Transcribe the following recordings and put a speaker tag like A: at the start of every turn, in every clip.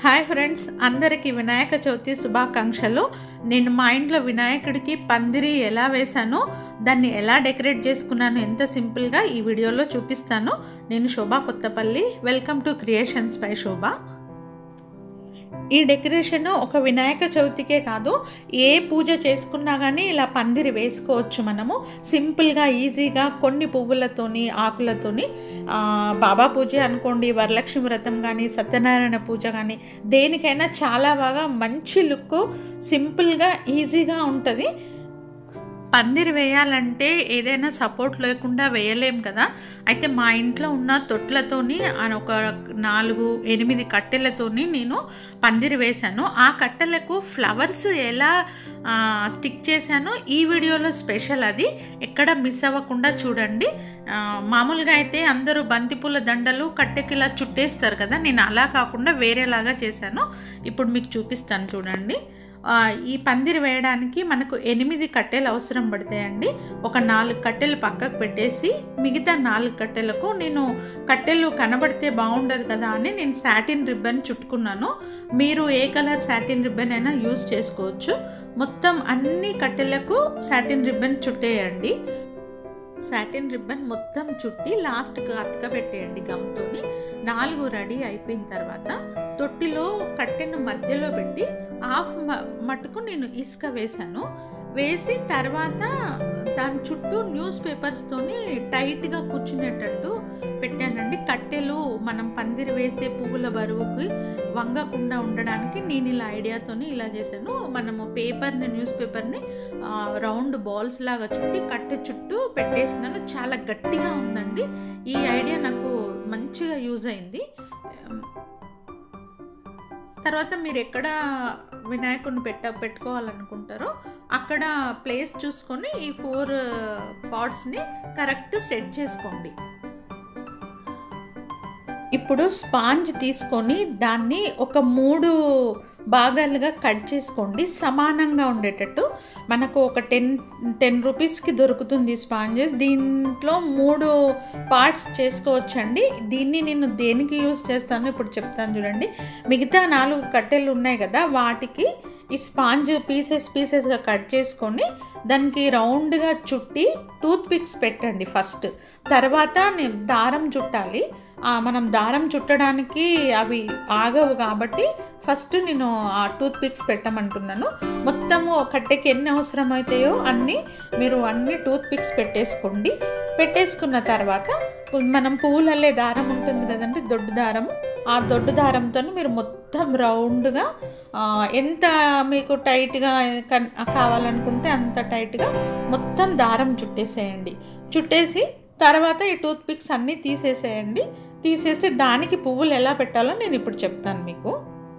A: hi friends అందరికీ వినాయక చవితి శుభాకాంక్షలు నేను మా ఇంట్లో వినాయకుడికి పందిరి ఎలా వేశానో దాన్ని ఎలా డెకరేట్ చేసుకున్నాను ఎంత సింపుల్గా ఈ వీడియోలో చూపిస్తాను నేను Shobha Kothapalli welcome to creations by Shobha ఈ డెకరేషన్ ఒక వినాయక చవితికే కాదు ఏ పూజ చేసుకున్నా కానీ ఇలా పందిరి వేసుకోవచ్చు మనము సింపుల్గా ఈజీగా కొన్ని పువ్వులతోని ఆకులతోని ఆ, బాబా పూజ అనుకోండి వరలక్ష్మి వ్రతం కానీ సత్యనారాయణ పూజ కానీ దేనికైనా చాలా బాగా మంచి లుక్ సింపుల్గా ఈజీగా ఉంటుంది పందిరి వేయాలంటే ఏదైనా సపోర్ట్ లేకుండా వేయలేం కదా అయితే మా ఇంట్లో ఉన్న తొట్లతోని ఆ ఒక నాలుగు ఎనిమిది కట్టెలతోని నేను పందిరి వేశాను ఆ కట్టెలకు ఫ్లవర్స్ ఎలా ఆ, స్టిక్ చేశానో ఈ వీడియోలో స్పెషల్ అది ఎక్కడ మిస్ అవ్వకుండా చూడండి ఆ, మామూలుగా అయితే అందరూ బంతిపూల దండలు కట్టెకి ఇలా చుట్టేస్తారు కదా నేను అలా కాకుండా వేరేలాగా చేశాను ఇప్పుడు మీకు చూపిస్తాను చూడండి ఆ, ఈ పందిరి వేయడానికి మనకు ఎనిమిది కట్టెలు అవసరం పడతాయండి ఒక నాలుగు కట్టెలు పక్కకు పెట్టేసి మిగతా నాలుగు కట్టెలకు నేను కట్టెలు కనబడితే బాగుండదు కదా అని నేను సాటిన్ రిబ్బన్ చుట్టుకున్నాను మీరు ఏ కలర్ సాటిన్ రిబ్బన్ అయినా యూస్ చేసుకోవచ్చు మొత్తం అన్ని కట్టెలకు సాటిన్ రిబ్బన్ చుట్టేయండి సాటిన్ రిబ్బన్ మొత్తం చుట్టి లాస్ట్కి అతక పెట్టేయండి గమ్తోని నాలుగు రెడీ అయిపోయిన తర్వాత తొట్టిలో కట్టెను మధ్యలో పెట్టి హాఫ్ మ- మటుకు నేను ఇసుక వేశాను వేసి తర్వాత దాని చుట్టూ న్యూస్ పేపర్స్తోని టైట్గా కూర్చునేటట్టు పెట్టానండి కట్టెలు మనం పందిరి వేస్తే పువ్వుల బరువుకి వంగకుండా ఉండడానికి నేను ఇలా ఐడియాతోని ఇలా చేశాను మనము పేపర్ని న్యూస్ పేపర్ని ఆ, రౌండ్ బాల్స్ లాగా చుట్టి కట్టె చుట్టూ పెట్టేసినాను చాలా గట్టిగా ఉందండి ఈ ఐడియా నాకు మంచిగా యూజ్ అయింది తర్వాత మీరు ఎక్కడ వినాయకుడిని పెట్ట పెట్టుకోవాలనుకుంటారో అక్కడ ప్లేస్ చూసుకొని ఈ ఫోర్ పాట్స్ని కరెక్ట్ సెట్ చేసుకోండి ఇప్పుడు స్పాంజ్ తీసుకొని దాన్ని ఒక మూడు భాగాలుగా కట్ చేసుకోండి సమానంగా ఉండేటట్టు మనకు ఒక టెన్ టెన్ రూపీస్కి దొరుకుతుంది ఈ స్పాంజ్ దీంట్లో మూడు పార్ట్స్ చేసుకోవచ్చండి దీన్ని నేను దేనికి యూస్ చేస్తానో ఇప్పుడు చెప్తాను చూడండి మిగతా నాలుగు కట్టెలు ఉన్నాయి కదా వాటికి ఈ స్పాంజ్ పీసెస్ పీసెస్గా కట్ చేసుకొని దానికి రౌండ్గా చుట్టి టూత్ పిక్స్ పెట్టండి ఫస్ట్ తర్వాత నేను దారం చుట్టాలి ఆ, మనం దారం చుట్టడానికి అవి ఆగవు కాబట్టి ఫస్ట్ నేను ఆ టూత్ పిక్స్ పెట్టమంటున్నాను మొత్తము కట్టెకి ఎన్ని అవసరమవుతాయో అన్నీ మీరు అన్ని టూత్ పిక్స్ పెట్టేసుకోండి పెట్టేసుకున్న తర్వాత మనం పువ్వులల్లే దారం ఉంటుంది కదండి దొడ్డు దారం ఆ దొడ్డు దారంతో మీరు మొత్తం రౌండ్గా ఆ, ఎంత మీకు టైట్గా కన్- కావాలనుకుంటే అంత టైట్గా మొత్తం దారం చుట్టేసేయండి చుట్టేసి తర్వాత ఈ టూత్ పిక్స్ అన్నీ తీసేసేయండి తీసేస్తే దానికి పువ్వులు ఎలా పెట్టాలో నేను ఇప్పుడు చెప్తాను మీకు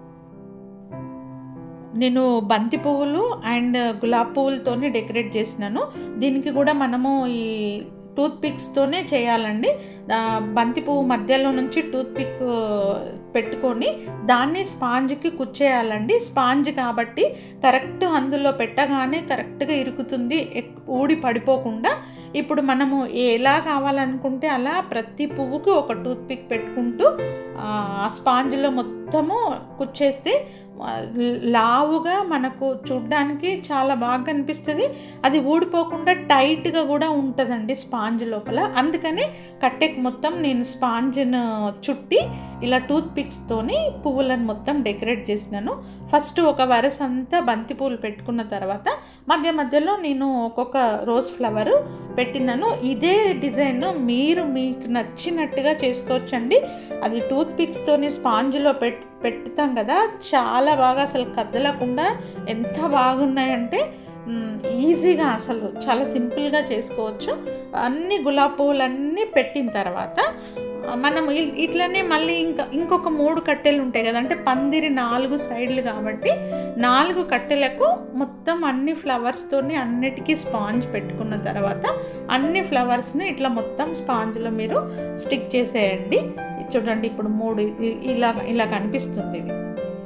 A: నేను బంతి పువ్వులు అండ్ గులాబీ పువ్వులతోనే డెకరేట్ చేసినాను దీనికి కూడా మనము ఈ టూత్ పిక్స్తోనే చేయాలండి ఆ, బంతి పువ్వు మధ్యలో నుంచి టూత్ పిక్ పెట్టుకొని దాన్ని స్పాంజ్కి కుచ్చేయాలండి స్పాంజ్ కాబట్టి కరెక్ట్ అందులో పెట్టగానే కరెక్ట్గా ఇరుకుతుంది ఎక్- ఊడి పడిపోకుండా ఇప్పుడు మనము ఎలా కావాలనుకుంటే అలా ప్రతి పువ్వుకి ఒక టూత్ పిక్ పెట్టుకుంటూ ఆ స్పాంజ్లో మొత్తము కుచ్చేస్తే ఆ, లావుగా మనకు చూడ్డానికి చాలా బాగా కనిపిస్తుంది అది ఊడిపోకుండా టైట్గా కూడా ఉంటుందండి స్పాంజ్ లోపల అందుకని కట్టెకి మొత్తం నేను స్పాంజ్ను చుట్టి ఇలా టూత్ పిక్స్తోని పువ్వులను మొత్తం డెకరేట్ చేసినాను ఫస్ట్ ఒక వరస అంతా బంతి పువ్వులు పెట్టుకున్న తర్వాత మధ్య మధ్యలో నేను ఒక్కొక్క రోజ్ ఫ్లవర్ పెట్టినాను ఇదే డిజైన్ మీరు మీకు నచ్చినట్టుగా చేసుకోవచ్చండి అది టూత్ పిక్స్తోని స్పాంజ్లో పెట్ పెట్టుతాం కదా చాలా బాగా అసలు కదలకుండా ఎంత బాగున్నాయంటే మ్, ఈజీగా అసలు చాలా సింపుల్గా చేసుకోవచ్చు అన్ని గులాబీ పువ్వులన్నీ పెట్టిన తర్వాత ఆ, మనం ఇ- ఇట్లనే మళ్ళీ ఇంకా ఇంకొక మూడు కట్టెలు ఉంటాయి కదా అంటే పందిరి నాలుగు సైడ్లు కాబట్టి నాలుగు కట్టెలకు మొత్తం అన్ని ఫ్లవర్స్తోని అన్నిటికీ స్పాంజ్ పెట్టుకున్న తర్వాత అన్ని ఫ్లవర్స్ని ఇట్లా మొత్తం స్పాంజ్లో మీరు స్టిక్ చేసేయండి ఇది చూడండి ఇప్పుడు మూడు ఇ- ఇలా ఇలా కనిపిస్తుంది ఇది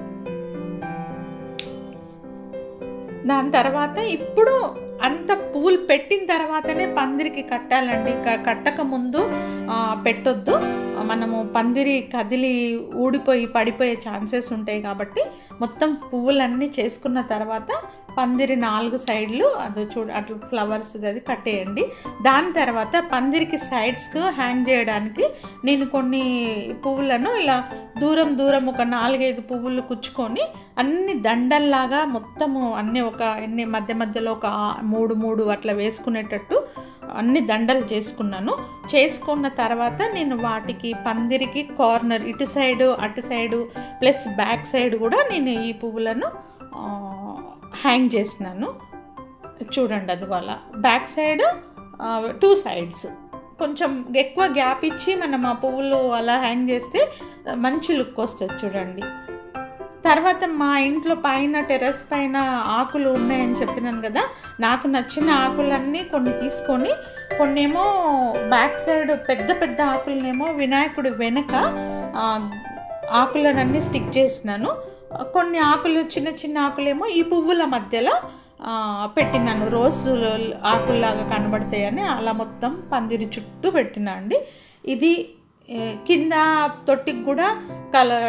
A: దాని తర్వాత ఇప్పుడు అంత పూలు పెట్టిన తర్వాతనే పందిరికి కట్టాలండి క- కట్టక ముందు ఆ, పెట్టొద్దు మనము పందిరి కదిలి ఊడిపోయి పడిపోయే ఛాన్సెస్ ఉంటాయి కాబట్టి మొత్తం పువ్వులన్నీ చేసుకున్న తర్వాత పందిరి నాలుగు సైడ్లు అది చూడ అట్లా ఫ్లవర్స్ అది కట్టేయండి దాని తర్వాత పందిరికి సైడ్స్కు హ్యాంగ్ చేయడానికి నేను కొన్ని పువ్వులను ఇలా దూరం దూరం ఒక నాలుగైదు పువ్వులు కుచ్చుకొని అన్ని దండల్లాగా మొత్తము అన్ని ఒక ఎన్ని మధ్య మధ్యలో ఒక ఆ- మూడు మూడు అట్లా వేసుకునేటట్టు అన్ని దండలు చేసుకున్నాను చేసుకున్న తర్వాత నేను వాటికి పందిరికి కార్నర్ ఇటు సైడు అటు సైడు ప్లస్ బ్యాక్ సైడ్ కూడా నేను ఈ పువ్వులను ఆ, హ్యాంగ్ చేసినాను చూడండి అది వాళ్ళ బ్యాక్ సైడ్ టూ సైడ్స్ కొంచెం ఎక్కువ గ్యాప్ ఇచ్చి మనం ఆ పువ్వులు అలా హ్యాంగ్ చేస్తే మంచి లుక్ వస్తుంది చూడండి తర్వాత మా ఇంట్లో పైన టెర్రస్ పైన ఆకులు ఉన్నాయని చెప్పినాను కదా నాకు నచ్చిన ఆకులన్నీ కొన్ని తీసుకొని కొన్నేమో బ్యాక్ సైడ్ పెద్ద పెద్ద ఆకులనేమో వినాయకుడి వెనక ఆ, ఆకులనన్నీ స్టిక్ చేసినాను కొన్ని ఆకులు చిన్న చిన్న ఆకులేమో ఈ పువ్వుల మధ్యలో ఆ, పెట్టినాను రోజు ఆకుల్లాగా కనబడతాయని అలా మొత్తం పందిరి చుట్టూ పెట్టినా అండి ఇది ఏ, కింద తొట్టికి కూడా కలర్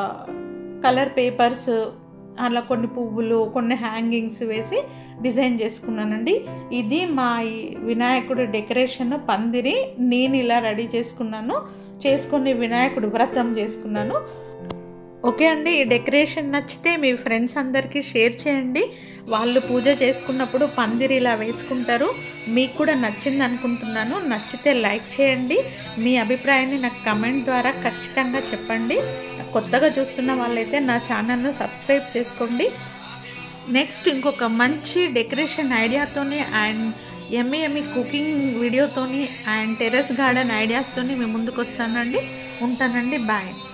A: కలర్ పేపర్స్ అలా కొన్ని పువ్వులు కొన్ని హ్యాంగింగ్స్ వేసి డిజైన్ చేసుకున్నానండి ఇది మా ఈ వినాయకుడి డెకరేషన్ పందిరి నేను ఇలా రెడీ చేసుకున్నాను చేసుకొని వినాయకుడు వ్రతం చేసుకున్నాను ఓకే అండి ఈ డెకరేషన్ నచ్చితే మీ ఫ్రెండ్స్ అందరికీ షేర్ చేయండి వాళ్ళు పూజ చేసుకున్నప్పుడు పందిరి ఇలా వేసుకుంటారు మీకు కూడా నచ్చింది అనుకుంటున్నాను నచ్చితే లైక్ చేయండి మీ అభిప్రాయాన్ని నాకు కమెంట్ ద్వారా ఖచ్చితంగా చెప్పండి కొత్తగా చూస్తున్న వాళ్ళైతే నా ఛానల్ను సబ్స్క్రైబ్ చేసుకోండి నెక్స్ట్ ఇంకొక మంచి డెకరేషన్ ఐడియాతోని అండ్ ఎమ్మి ఎమ్మి కుకింగ్ వీడియోతోని అండ్ టెర్రస్ గార్డెన్ ఐడియాస్తోని మీ ముందుకు వస్తానండి ఉంటానండి బాయ్